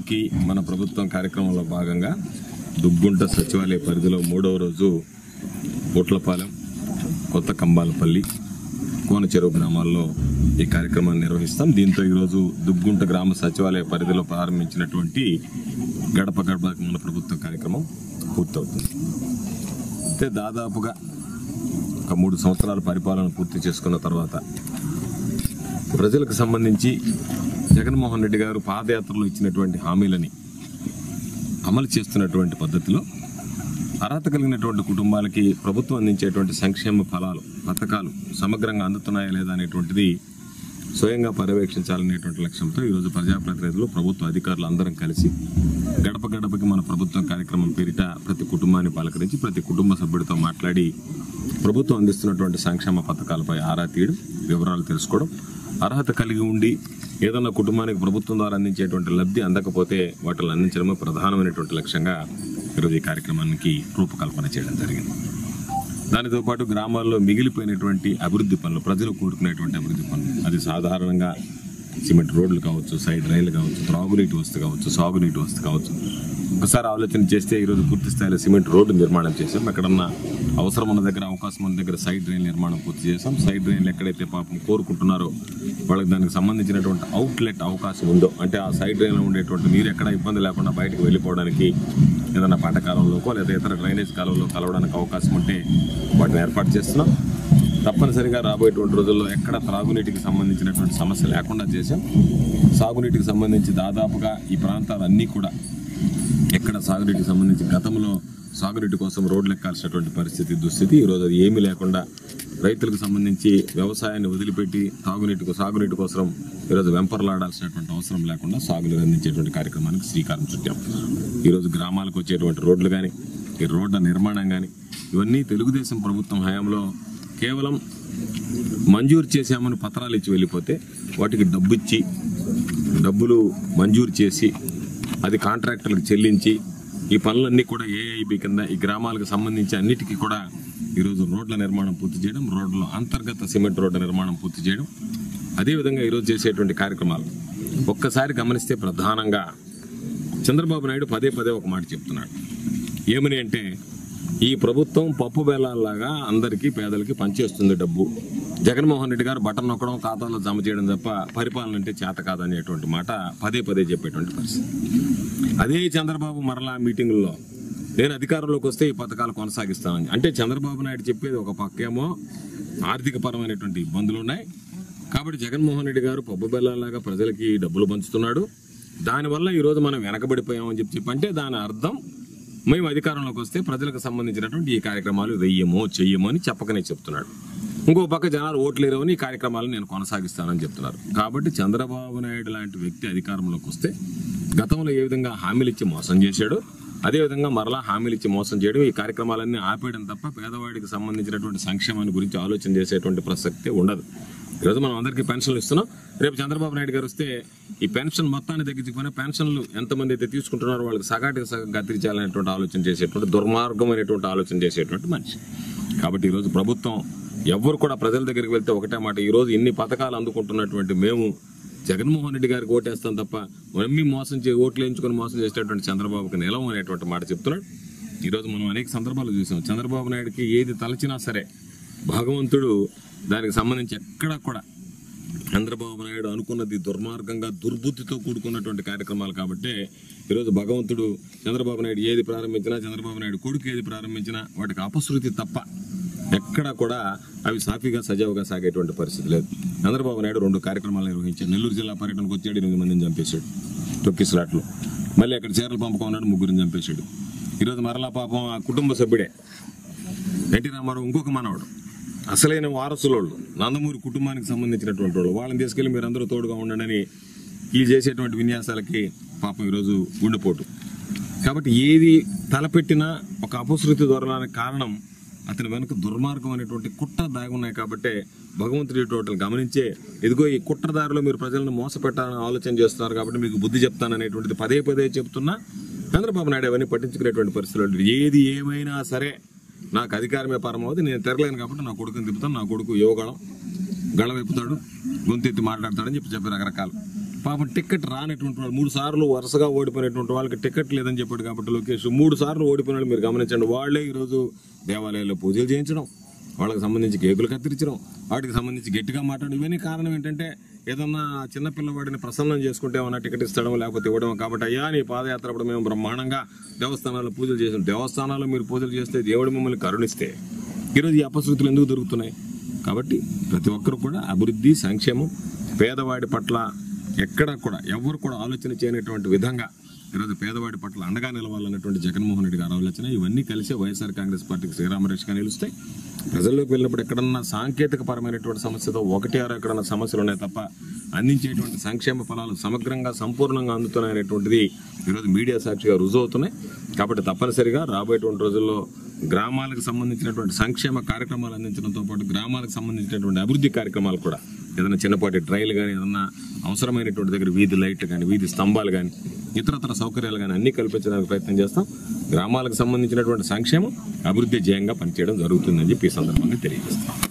మనకి మన ప్రభుత్వం కార్యక్రమంలో భాగంగా దుగ్గుంట సచివాలయ పరిధిలో మూడవ రోజు బొట్లపాలెం కొత్త కంబాలపల్లి కోన చెరువు గ్రామాల్లో ఈ కార్యక్రమాన్ని నిర్వహిస్తాం దీంతో ఈరోజు దుగ్గుంట గ్రామ సచివాలయ పరిధిలో ప్రారంభించినటువంటి గడప గడప మన ప్రభుత్వం కార్యక్రమం పూర్తవుతుంది అయితే దాదాపుగా ఒక మూడు సంవత్సరాల పరిపాలన పూర్తి చేసుకున్న తర్వాత ప్రజలకు సంబంధించి జగన్మోహన్ రెడ్డి గారు పాదయాత్రలో ఇచ్చినటువంటి హామీలని అమలు చేస్తున్నటువంటి పద్ధతిలో అర్హత కలిగినటువంటి కుటుంబాలకి ప్రభుత్వం అందించేటువంటి సంక్షేమ ఫలాలు పథకాలు సమగ్రంగా అందుతున్నాయా లేదా అనేటువంటిది స్వయంగా పర్యవేక్షించాలనేటువంటి లక్ష్యంతో ఈరోజు ప్రజాప్రతినిధులు ప్రభుత్వ అధికారులు అందరం కలిసి గడప గడపకి మన ప్రభుత్వం కార్యక్రమం పేరిట ప్రతి కుటుంబాన్ని పలకరించి ప్రతి కుటుంబ సభ్యుడితో మాట్లాడి ప్రభుత్వం అందిస్తున్నటువంటి సంక్షేమ పథకాలపై ఆరా తీయడం వివరాలు తెలుసుకోవడం అర్హత కలిగి ఉండి ఏదన్నా కుటుంబానికి ప్రభుత్వం ద్వారా అందించేటువంటి లబ్ధి అందకపోతే వాటిని అందించడమే ప్రధానమైనటువంటి లక్ష్యంగా ఈరోజు ఈ కార్యక్రమానికి రూపకల్పన చేయడం జరిగింది దానితో పాటు గ్రామాల్లో మిగిలిపోయినటువంటి అభివృద్ధి పనులు ప్రజలు కోరుకునేటువంటి అభివృద్ధి పనులు అది సాధారణంగా సిమెంట్ రోడ్లు కావచ్చు సైడ్ రైళ్లు కావచ్చు త్రాగునీటి వస్తు కావచ్చు సాగునీటి వస్తు కావచ్చు ఒకసారి ఆలోచన చేస్తే ఈరోజు పూర్తి స్థాయిలో సిమెంట్ రోడ్డు నిర్మాణం చేసాం ఎక్కడన్నా అవసరం ఉన్న దగ్గర అవకాశం ఉన్న దగ్గర సైడ్ డ్రైన్ నిర్మాణం పూర్తి చేసాం సైడ్ డ్రైన్లు ఎక్కడైతే పాపం కోరుకుంటున్నారో వాళ్ళకి దానికి సంబంధించినటువంటి అవుట్లెట్ అవకాశం ఉందో అంటే ఆ సైడ్ డ్రైన్లో ఉండేటువంటి నీరు ఎక్కడ ఇబ్బంది లేకుండా బయటకు వెళ్ళిపోవడానికి ఏదైనా పంట కాలంలోకో లేదా ఇతర డ్రైనేజ్ కాలంలో కలవడానికి అవకాశం ఉంటే వాటిని ఏర్పాటు చేస్తున్నాం తప్పనిసరిగా రాబోయేటువంటి రోజుల్లో ఎక్కడ త్రాగునీటికి సంబంధించినటువంటి సమస్య లేకుండా చేశాం సాగునీటికి సంబంధించి దాదాపుగా ఈ ప్రాంతాలన్నీ కూడా ఎక్కడ సాగునీటికి సంబంధించి గతంలో సాగునీటి కోసం రోడ్లు ఎక్కాల్సినటువంటి పరిస్థితి దుస్థితి ఈరోజు అది ఏమీ లేకుండా రైతులకు సంబంధించి వ్యవసాయాన్ని వదిలిపెట్టి తాగునీటి సాగునీటి కోసం ఈరోజు వెంపర్లాడాల్సినటువంటి అవసరం లేకుండా సాగునీరు అందించేటువంటి కార్యక్రమానికి శ్రీకారం చుట్టాం ఈరోజు గ్రామాలకు వచ్చేటువంటి రోడ్లు కానీ ఈ రోడ్ల నిర్మాణం కానీ ఇవన్నీ తెలుగుదేశం ప్రభుత్వం హయాంలో కేవలం మంజూరు చేశామని పత్రాలు ఇచ్చి వెళ్ళిపోతే వాటికి డబ్బు ఇచ్చి డబ్బులు మంజూరు చేసి అది కాంట్రాక్టర్లకు చెల్లించి ఈ పనులన్నీ కూడా ఏఐబి కింద ఈ గ్రామాలకు సంబంధించి అన్నిటికీ కూడా ఈరోజు రోడ్ల నిర్మాణం పూర్తి చేయడం రోడ్ల అంతర్గత సిమెంట్ రోడ్ల నిర్మాణం పూర్తి చేయడం అదేవిధంగా ఈరోజు చేసేటువంటి కార్యక్రమాలు ఒక్కసారి గమనిస్తే ప్రధానంగా చంద్రబాబు నాయుడు పదే పదే ఒక మాట చెప్తున్నాడు ఏమని అంటే ఈ ప్రభుత్వం పప్పు బెల్లాల్లాగా అందరికీ పేదలకి పనిచేస్తుంది డబ్బు జగన్మోహన్ రెడ్డి గారు బటన్ నొక్కడం ఖాతాలో జమ చేయడం తప్ప పరిపాలన అంటే చేత కాదనేటువంటి మాట పదే పదే చెప్పేటువంటి పరిస్థితి అదే చంద్రబాబు మరలా మీటింగుల్లో నేను అధికారంలోకి వస్తే ఈ పథకాలు కొనసాగిస్తానని అంటే చంద్రబాబు నాయుడు చెప్పేది ఒక పక్కేమో ఆర్థిక పరమైనటువంటి ఇబ్బందులు ఉన్నాయి కాబట్టి జగన్మోహన్ రెడ్డి గారు పప్పు బెల్లాలాగా ప్రజలకి డబ్బులు పంచుతున్నాడు దానివల్ల ఈరోజు మనం వెనకబడిపోయామని చెప్పి చెప్పి అంటే దాని అర్థం మేము అధికారంలోకి వస్తే ప్రజలకు సంబంధించినటువంటి ఈ కార్యక్రమాలు వెయ్యమో చెయ్యమో అని చెప్పకనే చెప్తున్నాడు ఇంకో పక్క జనాలు ఓట్లు లేరవని ఈ కార్యక్రమాలను నేను కొనసాగిస్తానని చెప్తున్నారు కాబట్టి చంద్రబాబు నాయుడు లాంటి వ్యక్తి అధికారంలోకి వస్తే గతంలో ఏ విధంగా హామీలు ఇచ్చి మోసం చేశాడు అదేవిధంగా మరలా హామీలు ఇచ్చి మోసం చేయడం ఈ కార్యక్రమాలన్నీ ఆపేయడం తప్ప పేదవాడికి సంబంధించినటువంటి సంక్షేమాన్ని గురించి ఆలోచన చేసేటువంటి ప్రసక్తి ఉండదు ఈరోజు మనం అందరికీ పెన్షన్లు ఇస్తున్నాం రేపు చంద్రబాబు నాయుడు గారు వస్తే ఈ పెన్షన్ మొత్తాన్ని తగ్గించుకుని పెన్షన్లు ఎంతమంది అయితే తీసుకుంటున్నారో వాళ్ళకి సగాటికి సగం కత్తిరించాలనేటువంటి ఆలోచన చేసేటువంటి దుర్మార్గమైనటువంటి ఆలోచన చేసేటువంటి మనిషి కాబట్టి ఈరోజు ప్రభుత్వం ఎవ్వరు కూడా ప్రజల దగ్గరికి వెళ్తే ఒకటే మాట ఈరోజు ఇన్ని పథకాలు అందుకుంటున్నటువంటి మేము జగన్మోహన్ రెడ్డి గారికి ఓటేస్తాం తప్ప నమ్మి మోసం చే ఓట్లు వేయించుకొని మోసం చేసేటువంటి చంద్రబాబుకి నిలవం అనేటువంటి మాట చెప్తున్నాడు ఈరోజు మనం అనేక సందర్భాలు చూసాం చంద్రబాబు నాయుడుకి ఏది తలచినా సరే భగవంతుడు దానికి సంబంధించి ఎక్కడా కూడా చంద్రబాబు నాయుడు అనుకున్నది దుర్మార్గంగా దుర్బుద్ధితో కూడుకున్నటువంటి కార్యక్రమాలు కాబట్టి ఈరోజు భగవంతుడు చంద్రబాబు నాయుడు ఏది ప్రారంభించినా చంద్రబాబు నాయుడు కొడుకు ఏది ప్రారంభించినా వాటికి అపశృతి తప్ప ఎక్కడా కూడా అవి సాఫీగా సజావుగా సాగేటువంటి పరిస్థితి లేదు చంద్రబాబు నాయుడు రెండు కార్యక్రమాలు నిర్వహించాడు నెల్లూరు జిల్లా పర్యటనకు వచ్చాడు ఎనిమిది మందిని చంపేశాడు తొక్కిసలాట్లు మళ్ళీ అక్కడ చీరలు పంపకం ఉన్నాడు ముగ్గురిని చంపేశాడు ఈరోజు మరలా పాపం ఆ కుటుంబ సభ్యుడే ఎన్టీ రామారావు ఇంకొక మనవాడు అసలైన వారసులోళ్ళు నందమూరి కుటుంబానికి సంబంధించినటువంటి వాళ్ళు వాళ్ళని తీసుకెళ్లి మీరు అందరూ తోడుగా ఉండండి అని వీళ్ళు చేసేటువంటి విన్యాసాలకి పాపం ఈరోజు గుండెపోటు కాబట్టి ఏది తలపెట్టినా ఒక అపశృతి దొరలానికి కారణం అతని వెనుక దుర్మార్గం అనేటువంటి కుట్ర దాగి ఉన్నాయి కాబట్టి భగవంతుడి టోటల్ గమనించే ఇదిగో ఈ కుట్రదారిలో మీరు ప్రజలను మోసపెట్టాలని ఆలోచన చేస్తున్నారు కాబట్టి మీకు బుద్ధి చెప్తాననేటువంటిది పదే పదే చెప్తున్నా చంద్రబాబు నాయుడు అవన్నీ పట్టించుకునేటువంటి పరిస్థితులు లేవు. ఏది ఏమైనా సరే నాకు అధికారమే పరమవుతుంది నేను తిరగలేను కాబట్టి నా కొడుకుని తిప్పుతాను నా కొడుకు యువగళం గళ విప్పుతాడు గొంతెత్తి మాట్లాడతాడని చెప్పి చెప్పి రకరకాలు పాపం టికెట్ రానటువంటి వాళ్ళు మూడు సార్లు వరుసగా ఓడిపోయినటువంటి వాళ్ళకి టికెట్ లేదని చెప్పాడు కాబట్టి లోకేష్ మూడు సార్లు ఓడిపోయిన వాళ్ళు మీరు గమనించండి వాళ్ళే ఈరోజు దేవాలయాల్లో పూజలు చేయించడం వాళ్ళకి సంబంధించి కేకులు కత్తిరించడం వాటికి సంబంధించి గట్టిగా మాట్లాడడం ఇవన్నీ కారణం ఏంటంటే ఏదన్నా చిన్న పిల్లవాడిని ప్రసన్నం చేసుకుంటే ఏమన్నా టికెట్ ఇస్తడం లేకపోతే ఇవ్వడం కాబట్టి అయ్యా నీ పాదయాత్ర అప్పుడు మేము బ్రహ్మాండంగా దేవస్థానాల్లో పూజలు చేసాం దేవస్థానాల్లో మీరు పూజలు చేస్తే దేవుడు మిమ్మల్ని కరుణిస్తే ఈరోజు ఈ అపశృతులు ఎందుకు దొరుకుతున్నాయి కాబట్టి ప్రతి ఒక్కరు కూడా అభివృద్ధి సంక్షేమం పేదవాడి పట్ల ఎక్కడ కూడా ఎవరు కూడా ఆలోచన చేయనటువంటి విధంగా ఈరోజు పేదవాడి పట్ల అండగా నిలవాలన్నటువంటి జగన్మోహన్ రెడ్డి గారు ఆలోచన ఇవన్నీ కలిసి వైఎస్ఆర్ కాంగ్రెస్ పార్టీకి శ్రీరామరేష్గా నిలుస్తాయి ప్రజల్లోకి వెళ్ళినప్పుడు ఎక్కడన్నా సాంకేతిక పరమైనటువంటి సమస్యతో ఒకటి ఆరో ఎక్కడన్నా సమస్యలు ఉన్నాయి తప్ప అందించేటువంటి సంక్షేమ ఫలాలు సమగ్రంగా సంపూర్ణంగా అందుతున్నాయనేటువంటిది ఈరోజు మీడియా సాక్షిగా రుజువు అవుతున్నాయి కాబట్టి తప్పనిసరిగా రాబోయేటువంటి రోజుల్లో గ్రామాలకు సంబంధించినటువంటి సంక్షేమ కార్యక్రమాలు అందించడంతో పాటు గ్రామాలకు సంబంధించినటువంటి అభివృద్ధి కార్యక్రమాలు కూడా ఏదైనా చిన్నపాటి ట్రైల్ కానీ ఏదన్నా అవసరమైనటువంటి దగ్గర వీధి లైట్లు కానీ వీధి స్తంభాలు కానీ ఇతరతర సౌకర్యాలు కానీ అన్ని కల్పించడానికి ప్రయత్నం చేస్తాం గ్రామాలకు సంబంధించినటువంటి సంక్షేమం అభివృద్ధి జయంగా పనిచేయడం జరుగుతుందని చెప్పి ఈ సందర్భంగా తెలియజేస్తాం